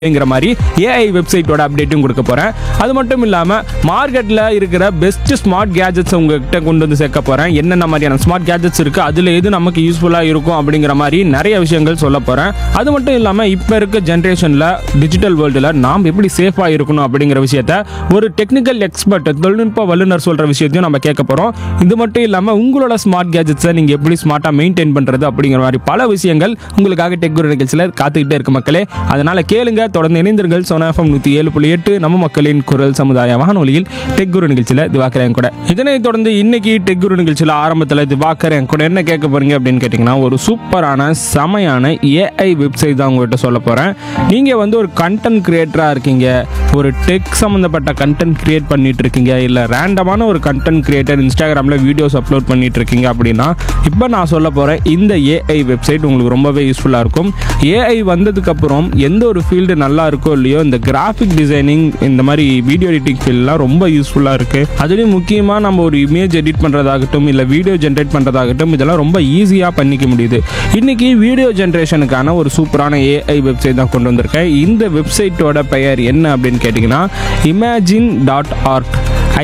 அப்படிங்கிற மாதிரி ஏஐ வெப்சைட்டோட அப்டேட்டும் கொடுக்க போகிறேன் அது மட்டும் இல்லாமல் மார்க்கெட்டில் இருக்கிற பெஸ்ட் ஸ்மார்ட் கேஜெட்ஸ் உங்ககிட்ட கொண்டு வந்து சேர்க்க போகிறேன் என்னென்ன மாதிரியான ஸ்மார்ட் கேஜெட்ஸ் இருக்குது அதில் எது நமக்கு யூஸ்ஃபுல்லாக இருக்கும் அப்படிங்கிற மாதிரி நிறைய விஷயங்கள் சொல்ல போகிறேன் அது மட்டும் இல்லாமல் இப்போ இருக்க ஜென்ரேஷனில் டிஜிட்டல் வேர்ல்டில் நாம் எப்படி சேஃபாக இருக்கணும் அப்படிங்கிற விஷயத்த ஒரு டெக்னிக்கல் எக்ஸ்பர்ட் தொழில்நுட்ப வல்லுநர் சொல்கிற விஷயத்தையும் நம்ம கேட்க போகிறோம் இது மட்டும் இல்லாமல் உங்களோட ஸ்மார்ட் கேஜெட்ஸை நீங்கள் எப்படி ஸ்மார்ட்டாக மெயின்டைன் பண்ணுறது அப்படிங்கிற மாதிரி பல விஷயங்கள் உங்களுக்காக டெக் குரு நிகழ்ச்சியில் காத்துக்கிட்டே இருக்கு மக்களே அதனால் கேளுங்க தொடர்ந்து இணைந்தீர்கள் சோனா எஃப்எம் நூற்றி ஏழு புள்ளி எட்டு நம்ம மக்களின் குரல் சமுதாய வானொலியில் டெக் குரு நிகழ்ச்சியில் திவாகரன் கூட இதனைத் தொடர்ந்து இன்னைக்கு டெக் குரு நிகழ்ச்சியில் ஆரம்பத்தில் திவாகரன் கூட என்ன கேட்க போறீங்க அப்படின்னு கேட்டிங்கன்னா ஒரு சூப்பரான செமையான ஏஐ வெப்சைட் தான் உங்கள்கிட்ட சொல்ல போகிறேன் நீங்கள் வந்து ஒரு கண்டென்ட் கிரியேட்டராக இருக்கீங்க ஒரு டெக் சம்மந்தப்பட்ட கண்டென்ட் கிரியேட் பண்ணிட்டு இருக்கீங்க இல்லை ரேண்டமான ஒரு கண்டென்ட் கிரியேட்டர் இன்ஸ்டாகிராமில் வீடியோஸ் அப்லோட் பண்ணிட்டு இருக்கீங்க அப்படின்னா இப்போ நான் சொல்ல போகிறேன் இந்த ஏஐ வெப்சைட் உங்களுக்கு ரொம்பவே யூஸ்ஃபுல்லாக இருக்கும் ஏஐ வந்ததுக்கப்புறம் எந்த ஒரு ஃபீல்டு நல்லா இருக்கோ இல்லையோ இந்த கிராஃபிக் டிசைனிங் இந்த மாதிரி வீடியோ எடிட்டிங் ஃபீல்ட்லாம் ரொம்ப யூஸ்ஃபுல்லாக இருக்குது அதுலேயும் முக்கியமாக நம்ம ஒரு இமேஜ் எடிட் பண்ணுறதாகட்டும் இல்லை வீடியோ ஜென்ரேட் பண்ணுறதாகட்டும் இதெல்லாம் ரொம்ப ஈஸியாக பண்ணிக்க முடியுது இன்றைக்கி வீடியோ ஜென்ரேஷனுக்கான ஒரு சூப்பரான ஏஐ வெப்சைட் தான் கொண்டு வந்திருக்கேன் இந்த வெப்சைட்டோட பெயர் என்ன அப்படின்னு கேட்டிங்கன்னா imagine dot art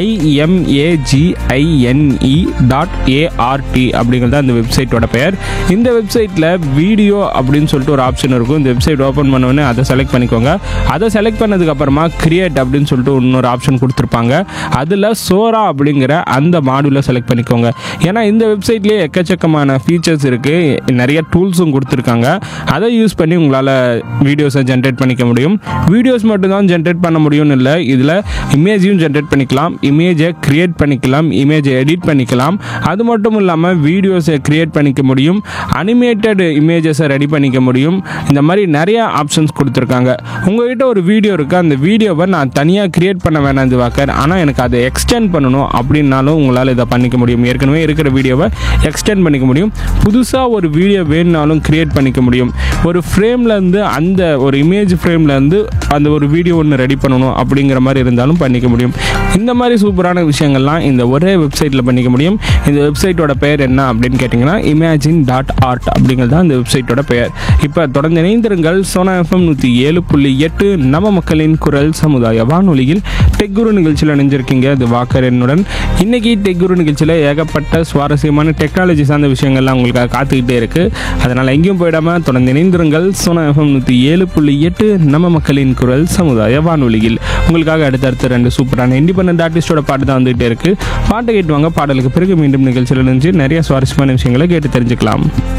IMAGINE dot ART அப்படிங்கிறது அந்த வெப்சைட்டோட பெயர் இந்த வெப்சைட்டில் வீடியோ அப்படின்னு சொல்லிட்டு ஒரு ஆப்ஷன் இருக்கும் இந்த வெப்சைட் ஓப்பன் பண்ணோடனே அதை செலக்ட் பண்ணிக்கோங்க அதை செலக்ட் பண்ணதுக்கு அப்புறமா கிரியேட் அப்படின்னு சொல்லிட்டு இன்னொரு ஆப்ஷன் கொடுத்துருப்பாங்க அதில் சோரா அப்படிங்கிற அந்த மாடியூலை செலக்ட் பண்ணிக்கோங்க ஏன்னா இந்த வெப்சைட்லேயே எக்கச்சக்கமான ஃபீச்சர்ஸ் இருக்குது நிறைய டூல்ஸும் கொடுத்துருக்காங்க அதை யூஸ் பண்ணி உங்களால் வீடியோஸை ஜென்ரேட் பண்ணிக்க முடியும் வீடியோஸ் மட்டும்தான் ஜென்ரேட் பண்ண முடியும்னு இல்லை இதில் இமேஜையும் ஜென்ரேட் பண்ணிக்கலாம் இமேஜை கிரியேட் பண்ணிக்கலாம் இமேஜை எடிட் பண்ணிக்கலாம் அது மட்டும் இல்லாமல் வீடியோஸை கிரியேட் பண்ணிக்க முடியும் அனிமேட்டட் இமேஜஸை ரெடி பண்ணிக்க முடியும் இந்த மாதிரி நிறைய ஆப்ஷன்ஸ் கொடுத்துருக்காங்க உங்ககிட்ட ஒரு வீடியோ இருக்குது அந்த வீடியோவை நான் தனியாக கிரியேட் பண்ண வேணாம் திவாக்கர் ஆனால் எனக்கு அதை எக்ஸ்டெண்ட் பண்ணணும் அப்படின்னாலும் உங்களால் இதை பண்ணிக்க முடியும் ஏற்கனவே இருக்கிற வீடியோவை எக்ஸ்டெண்ட் பண்ணிக்க முடியும் புதுசாக ஒரு வீடியோ வேணுனாலும் கிரியேட் பண்ணிக்க முடியும் ஒரு ஃப்ரேம்லேருந்து அந்த ஒரு இமேஜ் ஃப்ரேம்லேருந்து அந்த ஒரு வீடியோ ஒன்று ரெடி பண்ணணும் அப்படிங்கிற மாதிரி இருந்தாலும் பண்ணிக்க முடியும் இந்த மாதிரி சூப்பரான விஷயங்கள்லாம் இந்த ஒரே வெப்சைட்டில் பண்ணிக்க முடியும் இந்த வெப்சைட்டோட பெயர் என்ன அப்படின்னு கேட்டிங்கன்னா இமேஜின் டாட் ஆர்ட் அப்படிங்கிறது தான் இந்த வெப்சைட்டோட பெயர் இப்போ தொடர்ந்து இணைந்திருங்கள் சோனா எஃப்எம் நூற்றி ஏழு புள்ளி எட்டு நம்ம மக்களின் குரல் சமுதாய வானொலியில் டெக்குரு நிகழ்ச்சியில் இணைஞ்சிருக்கீங்க இது வாக்கர் என்னுடன் இன்னைக்கு டெக்குரு நிகழ்ச்சியில் ஏகப்பட்ட சுவாரஸ்யமான டெக்னாலஜி சார்ந்த விஷயங்கள்லாம் உங்களுக்காக காத்துக்கிட்டே இருக்குது அதனால் எங்கேயும் போயிடாமல் தொடர்ந்து இணைந்திருங்கள் சோனா எஃப்எம் நூற்றி ஏழு புள்ளி எட்டு நம்ம மக்களின் குரல் சமுதாய வானொலியில் உங்களுக்காக அடுத்தடுத்து ரெண்டு சூப்பரான இண்டிபெண்டன்ட் ஆர்டிஸ்டோட பாட்டு தான் வந்துகிட்டே இருக்கு பாட்டை கேட்டு வாங்க பாடலுக்கு பிறகு மீண்டும் நிகழ்ச்சியில் இணைஞ்சு நிறைய சுவாரஸ்யமான விஷயங்களை கேட்டு தெரிஞ்சுக்கலாம்